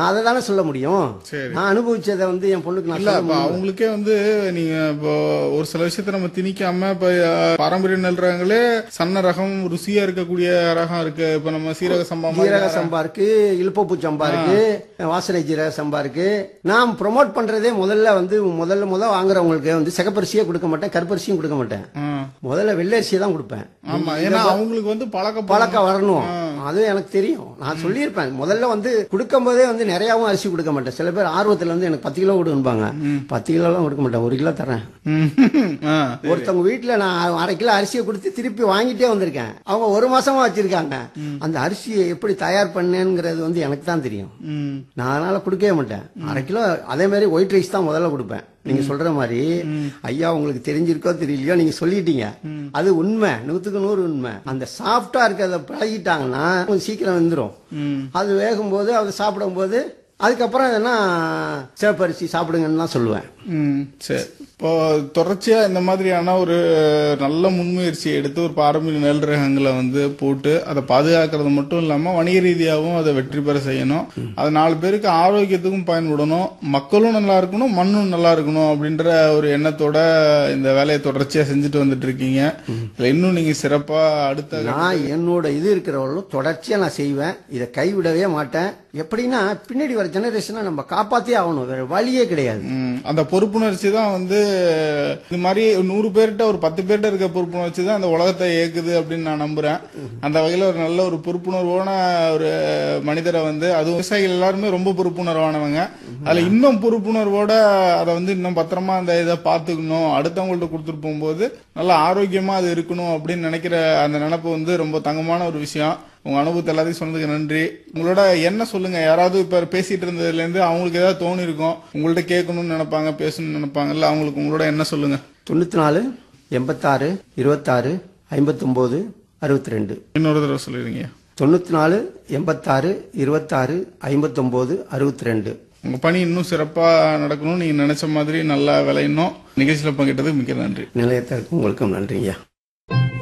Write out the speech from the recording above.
அதை தானே சொல்ல முடியும் சரி. நான் அனுபவிச்சதை வந்து என் பொண்ணுக்கு நான் இல்ல சொல்ல அப்ப அவங்களுக்கே வந்து நீங்க இப்போ ஒரு சில விஷயத்த நம்ம திணிக்காம இப்ப அஹ், பாரம்பரிய நெல் ரகங்களே சன்ன ரகம் ருசியா இருக்கக்கூடிய ரகம் இருக்கு இப்ப நம்ம சீரக சம்பா மாதிரி ஜீரக சம்பா இருக்கு இழுப்பப்பூ சம்பா இருக்கு வாசனை ஜீரக சம்பா இருக்கு நான் ப்ரோமோட் பண்றதே முதல்ல வந்து முதல்ல முதல்ல வாங்குறவங்களுக்கு வந்து சிகப்பரிசியே கொடுக்க மாட்டேன் கருப்பரிசியும் கொடுக்க மாட்டேன் ஆ. முதல்ல வெள்ளரிசியை தான் கொடுப்பேன் ஆமா ஏன்னா அவங்களுக்கு வந்து பழக்க பழக்கம் வரணும் அது எனக்கு தெரியும் நான் சொல்லியிருப்பேன் முதல்ல வந்து கொடுக்கும் போதே வந்து நிறையாவும் அரிசி கொடுக்க மாட்டேன் சில பேர் ஆர்வத்துல வந்து எனக்கு பத்து கிலோ கொடுப்பாங்க பத்து கிலோலாம் கொடுக்க மாட்டேன் ஒரு கிலோ தரேன் ஒருத்தவங்க வீட்டுல நான் அரை கிலோ அரிசியை கொடுத்து திருப்பி வாங்கிட்டே வந்திருக்கேன் அவங்க ஒரு மாசமா வச்சிருக்காங்க அந்த அரிசியை எப்படி தயார் பண்ணேங்கிறது வந்து எனக்கு தான் தெரியும் நான் அதனால கொடுக்கவே மாட்டேன் அரை கிலோ அதே மாதிரி ஒயிட் ரைஸ் தான் முதல்ல கொடுப்பேன் நீங்க சொல்ற மாதிரி ஐயா உங்களுக்கு தெரிஞ்சிருக்கோ தெரியலையோ நீங்க சொல்லிட்டீங்க அது உண்மை நூத்துக்கு நூறு உண்மை அந்த சாஃப்டா இருக்கிறத பழகிட்டாங்கன்னா கொஞ்சம் சீக்கிரம் வெந்துரும் அது வேகும்போது அதை சாப்பிடும்போது அதுக்கப்புறம் என்ன சேப்பரிசி சாப்பிடுங்கன்னு தான் சொல்லுவேன் ம், சரி இப்போ தொடர்ச்சியா இந்த மாதிரியான ஒரு நல்ல முன்முயற்சியை எடுத்து ஒரு பாரம்பரிய நெல் ரகங்களை வந்து போட்டு அதை பாதுகாக்கிறது மட்டும் இல்லாம வணிக ரீதியாகவும் அதை வெற்றி பெற செய்யணும் அது நாலு பேருக்கு ஆரோக்கியத்துக்கும் பயன்படணும் மக்களும் நல்லா இருக்கணும் மண்ணும் நல்லா இருக்கணும் அப்படின்ற ஒரு எண்ணத்தோட இந்த வேலையை தொடர்ச்சியா செஞ்சுட்டு வந்துட்டு இருக்கீங்க இதுல இன்னும் நீங்க சிறப்பா அடுத்த நான் என்னோட இது இருக்கிறவர்களும் தொடர்ச்சியா நான் செய்வேன் இதை கைவிடவே மாட்டேன் எப்படின்னா பின்னாடி வர ஜெனரேஷனை நம்ம காப்பாத்தே ஆகணும் வேற வழியே கிடையாது ம், அந்த பொறுப்புணர்ச்சி தான் வந்து இந்த மாதிரி நூறு பேர்கிட்ட ஒரு பத்து பேர்கிட்ட இருக்க பொறுப்புணர்ச்சி தான் அந்த உலகத்தை இயக்குது அப்படின்னு நான் நம்புறேன் அந்த வகையில ஒரு நல்ல ஒரு பொறுப்புணர்வான ஒரு மனிதரை வந்து அதுவும் விவசாயிகள் எல்லாருமே ரொம்ப பொறுப்புணர்வானவங்க அதுல இன்னும் பொறுப்புணர்வோட அதை வந்து இன்னும் பத்திரமா அந்த இதை பார்த்துக்கணும் அடுத்தவங்கள்ட்ட கொடுத்துட்டு போகும்போது நல்லா ஆரோக்கியமா அது இருக்கணும் அப்படின்னு நினைக்கிற அந்த நினைப்பு வந்து ரொம்ப தங்கமான ஒரு விஷயம் உங்க அனுபவத்தை எல்லாத்தையும் சொன்னதுக்கு நன்றி உங்களோட என்ன சொல்லுங்க யாராவது இப்ப பேசிட்டு இருந்ததுல இருந்து அவங்களுக்கு ஏதாவது தோணி இருக்கும் உங்கள்ட்ட கேட்கணும்னு நினைப்பாங்க பேசணும்னு நினைப்பாங்கல்ல அவங்களுக்கு உங்களோட என்ன சொல்லுங்க தொண்ணூத்தி நாலு எண்பத்தாறு இருபத்தாறு ஐம்பத்தொம்போது அறுபத்தி ரெண்டு இன்னொரு தடவை சொல்லிடுங்க தொண்ணூத்தி நாலு எண்பத்தாறு இருபத்தாறு ஐம்பத்தொம்போது அறுபத்தி ரெண்டு உங்க பணி இன்னும் சிறப்பா நடக்கணும் நீங்க நினைச்ச மாதிரி நல்லா விளையணும் நிகழ்ச்சியில பங்கிட்டதுக்கு மிக்க நன்றி நிலையத்திற்கு உங்களுக்கும் நன்றிங்க